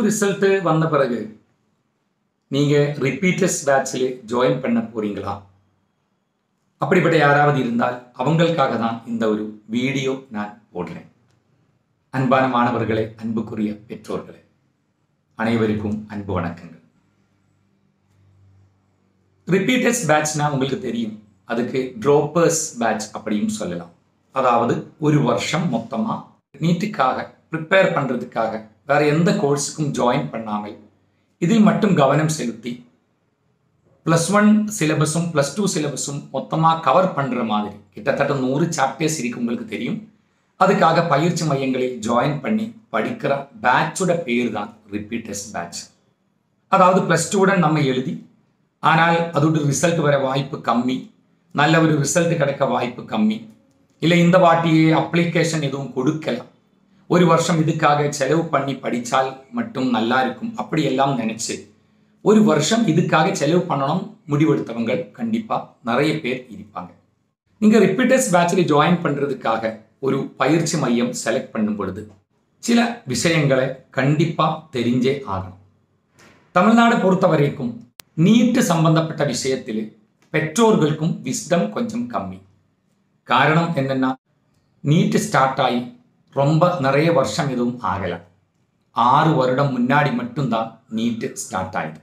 result வந்த பிறகு நீங்கள் ரிப்பீட்டர்ஸ் பேட்சில் ஜாயின் பண்ண போறீங்களா அப்படிப்பட்ட யாராவது இருந்தால் அவங்களுக்காக தான் இந்த ஒரு வீடியோ நான் போடுறேன் அன்பான மாணவர்களே அன்புக்குரிய பெற்றோர்களே அனைவருக்கும் அன்பு வணக்கங்கள் ரிப்பீட்டர்ஸ் பேட்ச்னா உங்களுக்கு தெரியும் அதுக்கு ட்ரோப்பர்ஸ் பேட்ச் அப்படின்னு சொல்லலாம் அதாவது ஒரு வருஷம் மொத்தமாக நீட்டுக்காக ப்ரிப்பேர் பண்ணுறதுக்காக வேற எந்த கோர்ஸுக்கும் ஜாயின் பண்ணாமல் இதில் மட்டும் கவனம் செலுத்தி ப்ளஸ் ஒன் சிலபஸும் ப்ளஸ் டூ சிலபஸும் மொத்தமாக கவர் பண்ணுற மாதிரி கிட்டத்தட்ட நூறு சாப்டர்ஸ் இருக்கு உங்களுக்கு தெரியும் அதுக்காக பயிற்சி மையங்களில் ஜாயின் பண்ணி படிக்கிற பேட்சோட பேர் தான் ரிப்பீட்டர்ஸ் பேட்ச் அதாவது ப்ளஸ் டூடன் நம்ம எழுதி ஆனால் அதோட ரிசல்ட் வர வாய்ப்பு கம்மி நல்ல ஒரு ரிசல்ட் கிடைக்க வாய்ப்பு கம்மி இல்லை இந்த வாட்டியே அப்ளிகேஷன் எதுவும் கொடுக்கல ஒரு வருஷம் இதுக்காக செலவு பண்ணி படித்தால் மட்டும் நல்லா இருக்கும் அப்படியெல்லாம் நினைச்சு ஒரு வருஷம் இதுக்காக செலவு பண்ணணும் முடிவெடுத்தவங்க கண்டிப்பாக நிறைய பேர் இருப்பாங்க நீங்கள் ரிப்பீட்டர்ஸ் பேட்சில் ஜாயின் பண்ணுறதுக்காக ஒரு பயிற்சி மையம் செலக்ட் பண்ணும் பொழுது சில விஷயங்களை கண்டிப்பாக தெரிஞ்சே ஆகணும் தமிழ்நாடு பொறுத்த வரைக்கும் நீட்டு சம்பந்தப்பட்ட விஷயத்தில் பெற்றோர்களுக்கும் விஸ்டம் கொஞ்சம் கம்மி காரணம் என்னன்னா நீட்டு ஸ்டார்ட் ஆகி ரொம்ப நிறைய வருஷம் எதுவும் ஆகலை ஆறு வருடம் முன்னாடி மட்டும்தான் நீட்டு ஸ்டார்ட் ஆயிடுது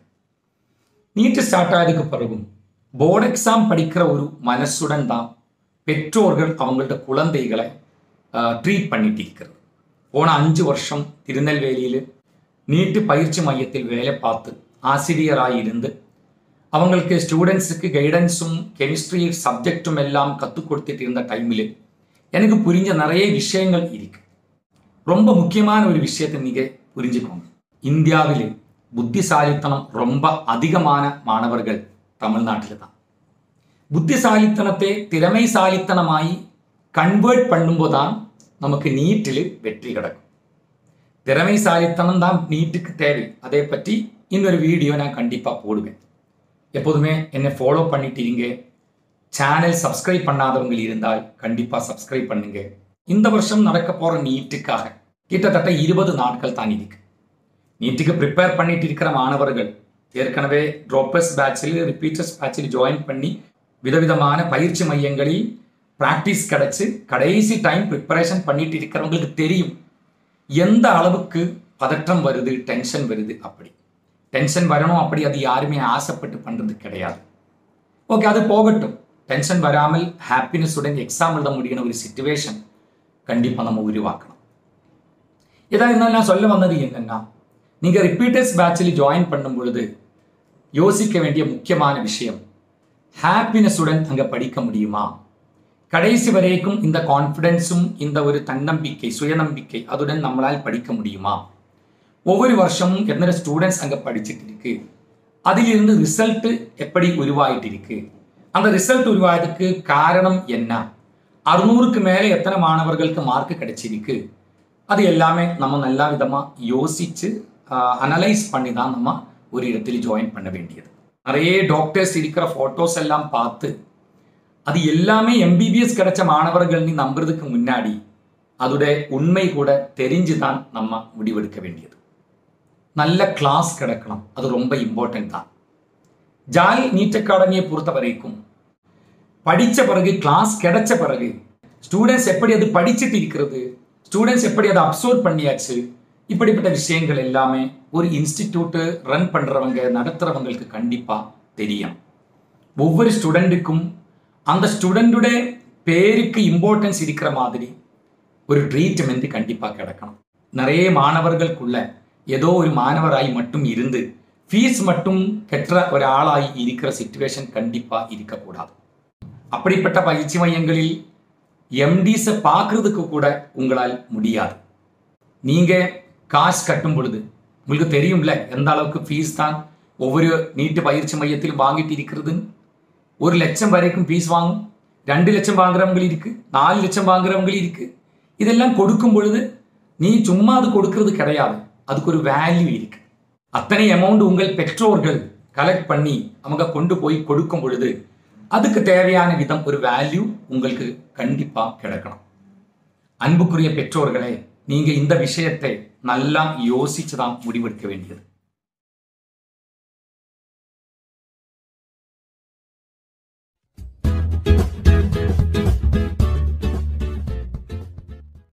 நீட்டு ஸ்டார்ட் ஆயதுக்கு பிறகும் போர்டு எக்ஸாம் படிக்கிற ஒரு மனசுடன் தான் பெற்றோர்கள் அவங்கள்ட்ட குழந்தைகளை ட்ரீட் பண்ணிட்டு இருக்கிறது போன அஞ்சு வருஷம் திருநெல்வேலியில் நீட்டு பயிற்சி மையத்தில் வேலை பார்த்து ஆசிரியராக இருந்து அவங்களுக்கு ஸ்டூடெண்ட்ஸுக்கு கைடன்ஸும் கெமிஸ்ட்ரி சப்ஜெக்டும் எல்லாம் கற்றுக் கொடுத்துட்டு இருந்த டைமில் எனக்கு புரிஞ்ச நிறைய விஷயங்கள் இருக்கு ரொம்ப முக்கியமான ஒரு விஷயத்தை நீங்கள் புரிஞ்சுக்கோங்க இந்தியாவில் புத்திசாலித்தனம் ரொம்ப அதிகமான மாணவர்கள் தமிழ்நாட்டில் தான் புத்திசாலித்தனத்தை திறமைசாலித்தனமாய் கன்வெர்ட் பண்ணும்போது தான் நமக்கு நீட்டில் வெற்றி கிடக்கும் திறமைசாலித்தனம் தான் நீட்டுக்கு தேவை அதை பற்றி இன்னொரு வீடியோ நான் கண்டிப்பாக போடுவேன் எப்போதுமே என்னை ஃபாலோ பண்ணிட்டு இருங்க சேனல் சப்ஸ்கிரைப் பண்ணாதவங்க இருந்தால் கண்டிப்பாக சப்ஸ்கிரைப் பண்ணுங்க இந்த வருஷம் நடக்க போகிற நீட்டுக்காக கிட்டத்தட்ட இருபது நாட்கள் தான் இருக்கு நீட்டுக்கு ப்ரிப்பேர் பண்ணிட்டு இருக்கிற மாணவர்கள் ஏற்கனவே ட்ரோப்பர்ஸ் பேட்சில் ரிப்பீட்டர்ஸ் பேட்சில் ஜாயின் பண்ணி விதவிதமான பயிற்சி மையங்களில் ப்ராக்டிஸ் கிடைச்சு கடைசி டைம் ப்ரிப்பரேஷன் பண்ணிட்டு இருக்கிறவங்களுக்கு தெரியும் எந்த அளவுக்கு பதற்றம் வருது டென்ஷன் வருது அப்படி டென்ஷன் வரணும் அப்படி அது யாருமே ஆசைப்பட்டு பண்ணுறது கிடையாது ஓகே அது போகட்டும் டென்ஷன் வராமல் ஹாப்பினஸுடன் எக்ஸாம் எழுத முடிகிற ஒரு சுச்சுவேஷன் கண்டிப்பாக நம்ம உருவாக்கணும் இதான் இருந்தாலும் நான் சொல்ல வந்தது என்னன்னா நீங்கள் ரிப்பீட்டர்ஸ் பேட்சில் ஜாயின் பண்ணும் பொழுது யோசிக்க வேண்டிய முக்கியமான விஷயம் ஹாப்பினஸுடன் அங்கே படிக்க முடியுமா கடைசி வரைக்கும் இந்த கான்ஃபிடென்ஸும் இந்த ஒரு தன்னம்பிக்கை சுயநம்பிக்கை அதுடன் நம்மளால் படிக்க முடியுமா ஒவ்வொரு வருஷமும் எத்தனை ஸ்டூடெண்ட்ஸ் அங்கே படிச்சுட்டு இருக்கு அதிலிருந்து ரிசல்ட் எப்படி உருவாயிட்டு இருக்கு அந்த ரிசல்ட் உருவாயதுக்கு காரணம் என்ன அறுநூறுக்கு மேலே எத்தனை மாணவர்களுக்கு மார்க் கிடைச்சிருக்கு அது எல்லாமே நம்ம நல்ல விதமாக யோசித்து அனலைஸ் பண்ணி தான் நம்ம ஒரு இடத்தில் ஜாயின் பண்ண வேண்டியது நிறைய டாக்டர்ஸ் இருக்கிற ஃபோட்டோஸ் எல்லாம் பார்த்து அது எல்லாமே எம்பிபிஎஸ் கிடைச்ச மாணவர்கள்னு நம்புறதுக்கு முன்னாடி அதோட உண்மை கூட தெரிஞ்சு தான் நம்ம முடிவெடுக்க வேண்டியது நல்ல கிளாஸ் கிடைக்கணும் அது ரொம்ப இம்பார்ட்டன்ட் தான் ஜாய் நீட் அகாடமியை பொறுத்த வரைக்கும் படித்த பிறகு கிளாஸ் கிடைச்ச பிறகு ஸ்டூடெண்ட்ஸ் எப்படி அது படிச்சுட்டு இருக்கிறது ஸ்டூடெண்ட்ஸ் எப்படி அதை அப்சர்வ் பண்ணியாச்சு இப்படிப்பட்ட விஷயங்கள் எல்லாமே ஒரு இன்ஸ்டிடியூட்டு ரன் பண்ணுறவங்க நடத்துகிறவங்களுக்கு கண்டிப்பாக தெரியும் ஒவ்வொரு ஸ்டூடெண்ட்டுக்கும் அந்த ஸ்டூடெண்ட்டோட பேருக்கு இம்பார்ட்டன்ஸ் இருக்கிற மாதிரி ஒரு ட்ரீட்மெண்ட் கண்டிப்பாக கிடைக்கணும் நிறைய மாணவர்களுக்குள்ள ஏதோ ஒரு மாணவராய் மட்டும் இருந்து ஃபீஸ் மட்டும் கெட்ட ஒரு ஆளாய் இருக்கிற சுச்சுவேஷன் கண்டிப்பாக இருக்கக்கூடாது அப்படிப்பட்ட பயிற்சி மையங்களில் எம்டிஸை பார்க்கறதுக்கு கூட உங்களால் முடியாது நீங்கள் காசு கட்டும் பொழுது உங்களுக்கு தெரியும்ல எந்த அளவுக்கு ஃபீஸ் தான் ஒவ்வொரு நீட்டு பயிற்சி மையத்திலும் வாங்கிட்டு இருக்கிறதுன்னு ஒரு லட்சம் வரைக்கும் ஃபீஸ் வாங்கும் ரெண்டு லட்சம் வாங்குறவங்க இருக்கு நாலு லட்சம் வாங்குறவங்க இருக்கு இதெல்லாம் கொடுக்கும் பொழுது நீ சும்மா அது கொடுக்கறது கிடையாது அதுக்கு ஒரு வேல்யூ இருக்கு அத்தனை அமௌண்ட் உங்கள் பெற்றோர்கள் கலெக்ட் பண்ணி அவங்க கொண்டு போய் கொடுக்கும் பொழுது அதுக்கு தேவையான விதம் ஒரு வேல்யூ உங்களுக்கு கண்டிப்பாக கிடைக்கணும் அன்புக்குரிய பெற்றோர்களே நீங்க இந்த விஷயத்தை நல்லா யோசிச்சு தான் முடிவெடுக்க வேண்டியது